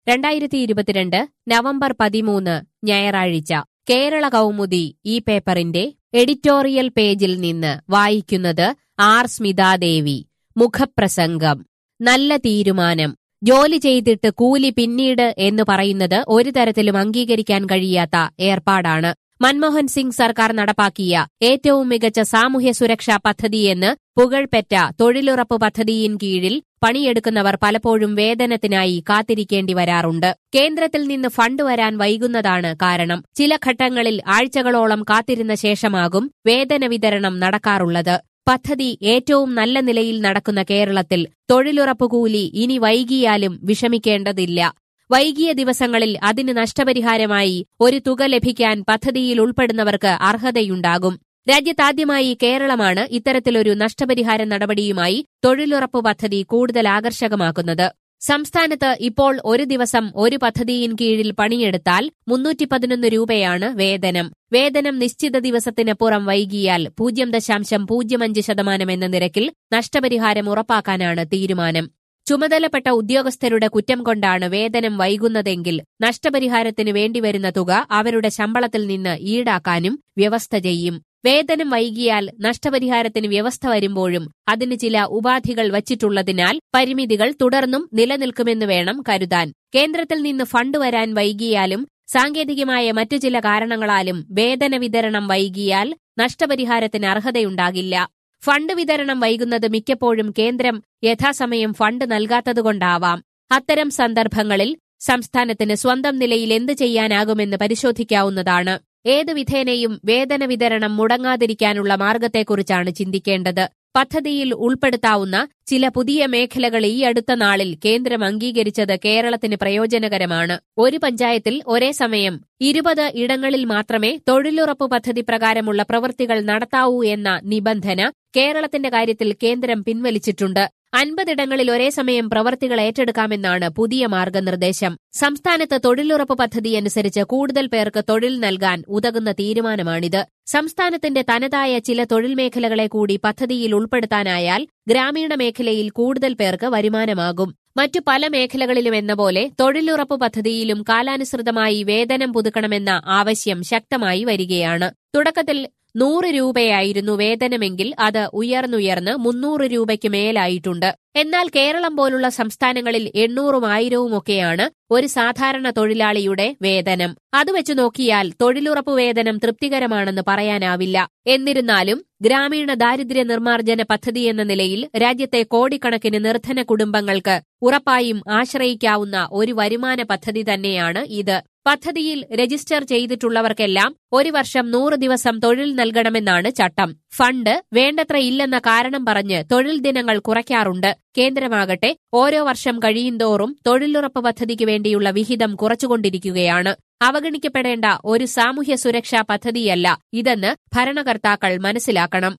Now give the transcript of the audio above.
രണ്ടായിരത്തി ഇരുപത്തിരണ്ട് നവംബർ പതിമൂന്ന് ഞായറാഴ്ച കേരള കൗമുദി ഈ പേപ്പറിന്റെ എഡിറ്റോറിയൽ പേജിൽ നിന്ന് വായിക്കുന്നത് ആർ സ്മിതാദേവി മുഖപ്രസംഗം നല്ല തീരുമാനം ജോലി ചെയ്തിട്ട് കൂലി പിന്നീട് എന്ന് പറയുന്നത് ഒരു തരത്തിലും അംഗീകരിക്കാൻ കഴിയാത്ത ഏർപ്പാടാണ് മൻമോഹൻ സിംഗ് സർക്കാർ നടപ്പാക്കിയ ഏറ്റവും മികച്ച സാമൂഹ്യ സുരക്ഷാ പദ്ധതിയെന്ന് പുകഴ്പെറ്റ തൊഴിലുറപ്പ് പദ്ധതിയിൻ കീഴിൽ പണിയെടുക്കുന്നവർ പലപ്പോഴും വേതനത്തിനായി കാത്തിരിക്കേണ്ടി വരാറുണ്ട് കേന്ദ്രത്തിൽ നിന്ന് ഫണ്ട് വരാൻ വൈകുന്നതാണ് കാരണം ചില ഘട്ടങ്ങളിൽ ആഴ്ചകളോളം കാത്തിരുന്ന ശേഷമാകും വേതന വിതരണം നടക്കാറുള്ളത് പദ്ധതി ഏറ്റവും നല്ല നിലയിൽ നടക്കുന്ന കേരളത്തിൽ തൊഴിലുറപ്പ് കൂലി ഇനി വൈകിയാലും വിഷമിക്കേണ്ടതില്ല വൈകിയ ദിവസങ്ങളിൽ അതിന് നഷ്ടപരിഹാരമായി ഒരു തുക ലഭിക്കാൻ പദ്ധതിയിൽ ഉൾപ്പെടുന്നവർക്ക് അർഹതയുണ്ടാകും രാജ്യത്താദ്യമായി കേരളമാണ് ഇത്തരത്തിലൊരു നഷ്ടപരിഹാര നടപടിയുമായി തൊഴിലുറപ്പ് പദ്ധതി കൂടുതൽ ആകർഷകമാക്കുന്നത് സംസ്ഥാനത്ത് ഇപ്പോൾ ഒരു ദിവസം ഒരു പദ്ധതിയിൻ കീഴിൽ പണിയെടുത്താൽ മുന്നൂറ്റി പതിനൊന്ന് രൂപയാണ് വേതനം വേതനം നിശ്ചിത ദിവസത്തിന് പുറം വൈകിയാൽ പൂജ്യം ദശാംശം പൂജ്യം അഞ്ച് ശതമാനം എന്ന നിരക്കിൽ നഷ്ടപരിഹാരം ഉറപ്പാക്കാനാണ് തീരുമാനം ചുമതലപ്പെട്ട ഉദ്യോഗസ്ഥരുടെ കുറ്റം കൊണ്ടാണ് വേതനം വൈകുന്നതെങ്കിൽ നഷ്ടപരിഹാരത്തിന് വേണ്ടിവരുന്ന തുക അവരുടെ ശമ്പളത്തിൽ നിന്ന് ഈടാക്കാനും വ്യവസ്ഥ ചെയ്യും വേതനം വൈകിയാൽ നഷ്ടപരിഹാരത്തിന് വ്യവസ്ഥ വരുമ്പോഴും അതിന് ചില ഉപാധികൾ വച്ചിട്ടുള്ളതിനാൽ പരിമിതികൾ തുടർന്നും നിലനിൽക്കുമെന്ന് വേണം കരുതാൻ കേന്ദ്രത്തിൽ നിന്ന് ഫണ്ട് വരാൻ വൈകിയാലും സാങ്കേതികമായ മറ്റു ചില കാരണങ്ങളാലും വേതന വിതരണം വൈകിയാൽ നഷ്ടപരിഹാരത്തിന് അർഹതയുണ്ടാകില്ല ഫണ്ട് വിതരണം വൈകുന്നത് മിക്കപ്പോഴും കേന്ദ്രം യഥാസമയം ഫണ്ട് നൽകാത്തതുകൊണ്ടാവാം അത്തരം സന്ദർഭങ്ങളിൽ സംസ്ഥാനത്തിന് സ്വന്തം നിലയിൽ എന്ത് ചെയ്യാനാകുമെന്ന് പരിശോധിക്കാവുന്നതാണ് ഏതു വിധേനയും വേതന വിതരണം മുടങ്ങാതിരിക്കാനുള്ള മാർഗത്തെക്കുറിച്ചാണ് ചിന്തിക്കേണ്ടത് പദ്ധതിയിൽ ഉൾപ്പെടുത്താവുന്ന ചില പുതിയ മേഖലകൾ ഈ അടുത്ത നാളിൽ കേന്ദ്രം അംഗീകരിച്ചത് കേരളത്തിന് പ്രയോജനകരമാണ് ഒരു പഞ്ചായത്തിൽ ഒരേ സമയം ഇരുപത് ഇടങ്ങളിൽ മാത്രമേ തൊഴിലുറപ്പ് പദ്ധതി പ്രകാരമുള്ള പ്രവൃത്തികൾ നടത്താവൂ എന്ന നിബന്ധന കേരളത്തിന്റെ കാര്യത്തിൽ കേന്ദ്രം പിൻവലിച്ചിട്ടുണ്ട് അൻപതിടങ്ങളിൽ ഒരേ സമയം പ്രവർത്തികൾ ഏറ്റെടുക്കാമെന്നാണ് പുതിയ മാർഗനിർദ്ദേശം സംസ്ഥാനത്ത് തൊഴിലുറപ്പ് പദ്ധതി അനുസരിച്ച് കൂടുതൽ പേർക്ക് തൊഴിൽ നൽകാൻ ഉതകുന്ന തീരുമാനമാണിത് സംസ്ഥാനത്തിന്റെ തനതായ ചില തൊഴിൽ മേഖലകളെ കൂടി പദ്ധതിയിൽ ഉൾപ്പെടുത്താനായാൽ ഗ്രാമീണ മേഖലയിൽ കൂടുതൽ പേർക്ക് വരുമാനമാകും മറ്റു പല മേഖലകളിലും എന്ന പോലെ തൊഴിലുറപ്പ് പദ്ധതിയിലും കാലാനുസൃതമായി വേതനം പുതുക്കണമെന്ന ആവശ്യം ശക്തമായി വരികയാണ് തുടക്കത്തിൽ നൂറ് രൂപയായിരുന്നു വേതനമെങ്കിൽ അത് ഉയർന്നുയർന്ന് മുന്നൂറ് രൂപയ്ക്ക് മേലായിട്ടുണ്ട് എന്നാൽ കേരളം പോലുള്ള സംസ്ഥാനങ്ങളിൽ എണ്ണൂറും ആയിരവുമൊക്കെയാണ് ഒരു സാധാരണ തൊഴിലാളിയുടെ വേതനം അത് വെച്ച് നോക്കിയാൽ തൊഴിലുറപ്പ് വേതനം തൃപ്തികരമാണെന്ന് പറയാനാവില്ല എന്നിരുന്നാലും ഗ്രാമീണ ദാരിദ്ര്യ നിർമ്മാർജ്ജന പദ്ധതി എന്ന നിലയിൽ രാജ്യത്തെ കോടിക്കണക്കിന് നിർധന കുടുംബങ്ങൾക്ക് ഉറപ്പായും ആശ്രയിക്കാവുന്ന ഒരു വരുമാന പദ്ധതി തന്നെയാണ് ഇത് പദ്ധതിയിൽ രജിസ്റ്റർ ചെയ്തിട്ടുള്ളവർക്കെല്ലാം ഒരു വർഷം നൂറ് ദിവസം തൊഴിൽ നൽകണമെന്നാണ് ചട്ടം ഫണ്ട് വേണ്ടത്ര ഇല്ലെന്ന കാരണം പറഞ്ഞ് തൊഴിൽ ദിനങ്ങൾ കുറയ്ക്കാറുണ്ട് കേന്ദ്രമാകട്ടെ ഓരോ വർഷം കഴിയുന്തോറും തൊഴിലുറപ്പ് പദ്ധതിക്ക് വേണ്ടിയുള്ള വിഹിതം കുറച്ചുകൊണ്ടിരിക്കുകയാണ് അവഗണിക്കപ്പെടേണ്ട ഒരു സാമൂഹ്യ സുരക്ഷാ പദ്ധതിയല്ല ഇതെന്ന് ഭരണകർത്താക്കൾ മനസ്സിലാക്കണം